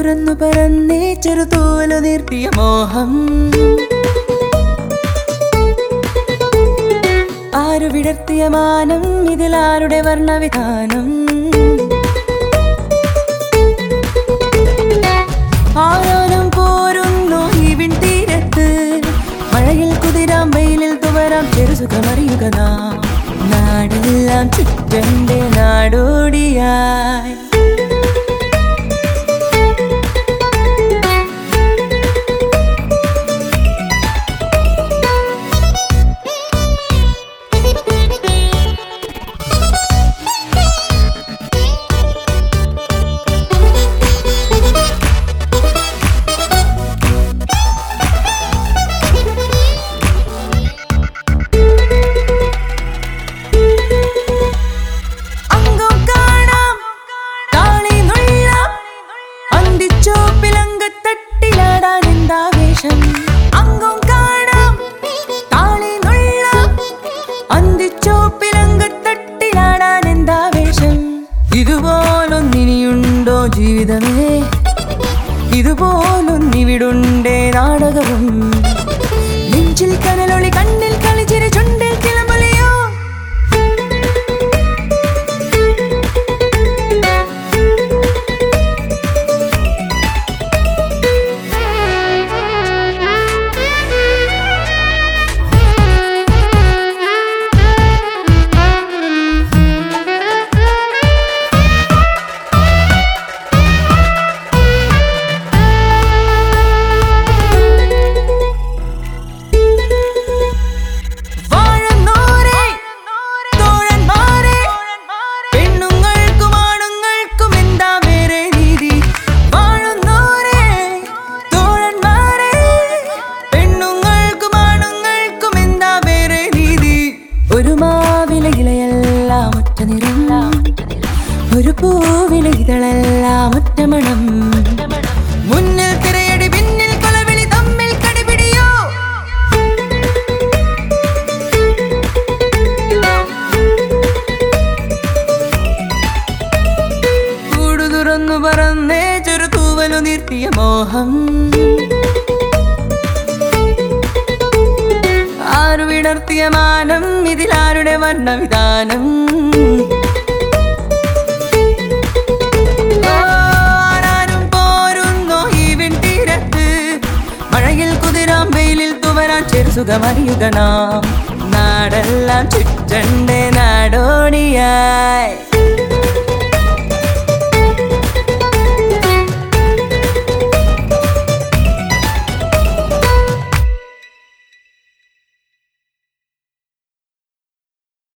തുറന്നു പറന്നേ ചെറുതൂവലു നീർത്തിയ മോഹം ആരു വിടർത്തിയ മാനം ഇതിലാരുടെ വർണ്ണവിധാനം ആരോരും പോരുന്നു ഈ വിൺതീരത്ത് മഴയിൽ കുതിരാം വെയിലിൽ തുവരാം ചെറുസുഖമറിയുക നാം നാടെല്ലാം ചുറ്റന്റെ നാടോടിയായി അങ്കം കാണാം കാളി നുള്ളാം അന്തിച്ചോപ്പിലങ്കത്തട്ടിലാടാൻ എന്താവേശം അങ്കം കാണാം കാളി നുള്ളാം അന്തിച്ചോപ്പിലങ്കത്തട്ടിലാടാൻ എന്താവേശം ഇതുപോലൊന്നിനിയുണ്ടോ ജീവിതമേ ഇതുപോലൊന്നിവിടുണ്ടേ നാടകവും നെഞ്ചിൽ കനലൊളി കണ്ണിൽ കളിച്ചിരി ചുണ്ടിൽ കിളമ്പലിയോ വാഴുന്നോരേ, തോഴന്മാരേ, പെണ്ണുങ്ങൾക്കും ആണുങ്ങൾക്കും എന്താ വേറെ നീതി വാഴുന്നോരേ, തോഴന്മാരേ, പെണ്ണുങ്ങൾക്കും ആണുങ്ങൾക്കും എന്താ വേറെ നീതി ഒരു മാവിലെ ഇലയെല്ലാം ഒറ്റ നിറം ഒരു പൂവിലെ ഇതളെല്ലാം ഒറ്റ മണം മുന്നിൽ തിരയടി പിന്നിൽ കൊലവിളി തമ്മിൽ കടിപിടിയോ കൂടു തുറന്നു പറന്നേ ചെറു തൂവലു നിർത്തിയ മോഹം ആരു വിടർത്തിയ മാനം ഇതിലാരുടെ വർണ്ണവിധാനം ഓ, ആരാരും പോരുന്നോ ഈ വിൺതീരത്ത് മഴയിൽ കുതിരാം വെയിലിൽ തുവരാൻ ചെറുസുഖമറിയുക നാം നാടെല്ലാം ചുറ്റണ്ടേ നാടോടിയായി